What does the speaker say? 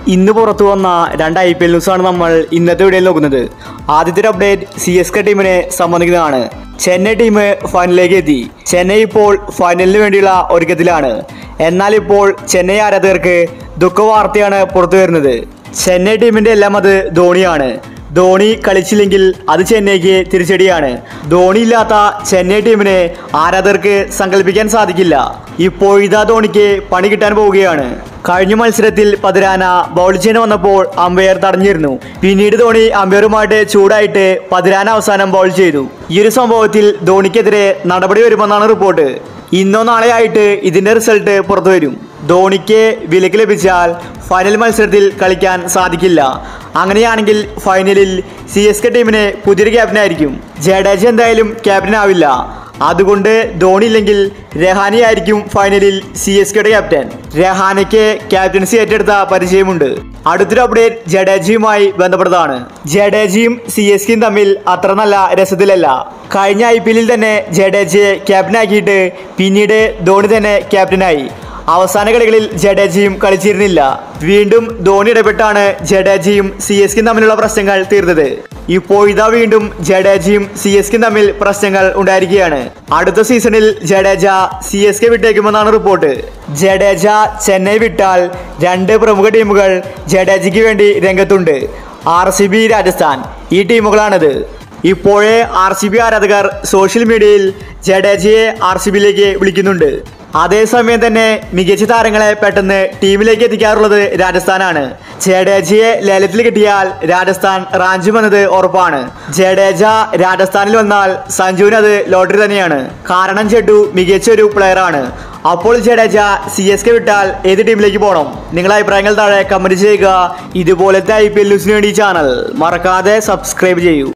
ഇന്ന് പുറത്തു വന്ന രണ്ട് ഐ പി എൽ ന്യൂസാണ് നമ്മൾ ഇന്നത്തെ വീഡിയോയിൽ നോക്കുന്നത് ആദ്യത്തെ ഒരു അപ്ഡേറ്റ് സി എസ് കെ ടീമിനെ സംബന്ധിക്കുന്നതാണ് ചെന്നൈ ടീം ഫൈനലിലേക്ക് എത്തി ചെന്നൈ ഇപ്പോൾ ഫൈനലിന് വേണ്ടിയുള്ള ഒരുക്കത്തിലാണ് എന്നാൽ ഇപ്പോൾ ചെന്നൈ ആരാധകർക്ക് ദുഃഖവാർത്തയാണ് പുറത്തു വരുന്നത് ചെന്നൈ ടീമിന്റെ എല്ലാം അത് ധോണിയാണ് ധോണി കളിച്ചില്ലെങ്കിൽ അത് ചെന്നൈക്ക് തിരിച്ചടിയാണ് ധോണി ഇല്ലാത്ത ചെന്നൈ ടീമിനെ ആരാധകർക്ക് സങ്കല്പിക്കാൻ സാധിക്കില്ല ഇപ്പോഴിതാ ധോണിക്ക് പണി കിട്ടാൻ പോവുകയാണ് കഴിഞ്ഞ മത്സരത്തിൽ പതിരാന ബൗൾ ചെയ്യാൻ വന്നപ്പോൾ അമ്പയർ തടഞ്ഞിരുന്നു പിന്നീട് ധോണി അമ്പയറുമായിട്ട് ചൂടായിട്ട് പതിരാന അവസാനം ബൗൾ ചെയ്തു ഈ ഒരു സംഭവത്തിൽ ധോണിക്കെതിരെ നടപടി വരുമെന്നാണ് റിപ്പോർട്ട് ഇന്നോ നാളെ ആയിട്ട് ഇതിന്റെ റിസൾട്ട് പുറത്തു വരും ധോണിക്ക് വിലക്ക് ലഭിച്ചാൽ ഫൈനൽ മത്സരത്തിൽ കളിക്കാൻ സാധിക്കില്ല അങ്ങനെയാണെങ്കിൽ ഫൈനലിൽ സി എസ് കെ ടീമിന് പുതിയൊരു ക്യാപ്റ്റനായിരിക്കും ജഡേജ എന്തായാലും ക്യാപ്റ്റൻ ആവില്ല അതുകൊണ്ട് ധോണി ഇല്ലെങ്കിൽ രഹാനെ ആയിരിക്കും ഫൈനലിൽ സി എസ് കെയുടെ ക്യാപ്റ്റൻ രഹാനയ്ക്ക് ക്യാപ്റ്റൻസി ഏറ്റെടുത്ത പരിചയമുണ്ട് അടുത്തൊരു അപ്ഡേറ്റ് ജഡേജയുമായി ബന്ധപ്പെട്ടതാണ് ജഡേജയും സി എസ് കെയും തമ്മിൽ അത്ര നല്ല രസത്തിലല്ല കഴിഞ്ഞ ഐ പി എല്ലിൽ തന്നെ ജഡേജയെ ക്യാപ്റ്റനാക്കിയിട്ട് പിന്നീട് ധോണി തന്നെ ക്യാപ്റ്റനായി അവസാന കളികളിൽ ജഡേജയും കളിച്ചിരുന്നില്ല വീണ്ടും ധോണി ഇടപെട്ടാണ് ജഡേജയും സി എസ് കെയും തമ്മിലുള്ള പ്രശ്നങ്ങൾ തീർന്നത് ഇപ്പോൾ ഇതാ വീണ്ടും ജഡേജയും സി എസ് കെയും തമ്മിൽ പ്രശ്നങ്ങൾ ഉണ്ടായിരിക്കുകയാണ് അടുത്ത സീസണിൽ ജഡേജ സി എസ് കെ വിട്ടേക്കുമെന്നാണ് റിപ്പോർട്ട് ജഡേജ ചെന്നൈ വിട്ടാൽ രണ്ട് പ്രമുഖ ടീമുകൾ ജഡേജയ്ക്ക് വേണ്ടി രംഗത്തുണ്ട് ആർ സി ബി രാജസ്ഥാൻ ഈ ടീമുകളാണിത് ഇപ്പോഴേ ആർ സി ബി ആരാധകർ സോഷ്യൽ മീഡിയയിൽ ജഡേജയെ ആർ സി ബിയിലേക്ക് വിളിക്കുന്നുണ്ട് അതേസമയം തന്നെ മികച്ച താരങ്ങളെ പെട്ടെന്ന് ടീമിലേക്ക് എത്തിക്കാറുള്ളത് രാജസ്ഥാനാണ് ജഡേജയെ ലേലത്തിൽ കിട്ടിയാൽ രാജസ്ഥാൻ റാഞ്ചുമെന്നത് ഉറപ്പാണ് ജഡേജ രാജസ്ഥാനിൽ വന്നാൽ സഞ്ജുവിന് അത് ലോട്ടറി തന്നെയാണ് കാരണം ചെട്ടു മികച്ച ഒരു പ്ലെയറാണ് അപ്പോൾ ജഡേജ സി എസ് കെ വിട്ടാൽ ഏത് ടീമിലേക്ക് പോകണം നിങ്ങളുടെ അഭിപ്രായങ്ങൾ താഴെ കമന്റ് ചെയ്യുക ഇതുപോലത്തെ ഐ പി എൽ ന്യൂസിന് വേണ്ടി ചാനൽ മറക്കാതെ സബ്സ്ക്രൈബ് ചെയ്യൂ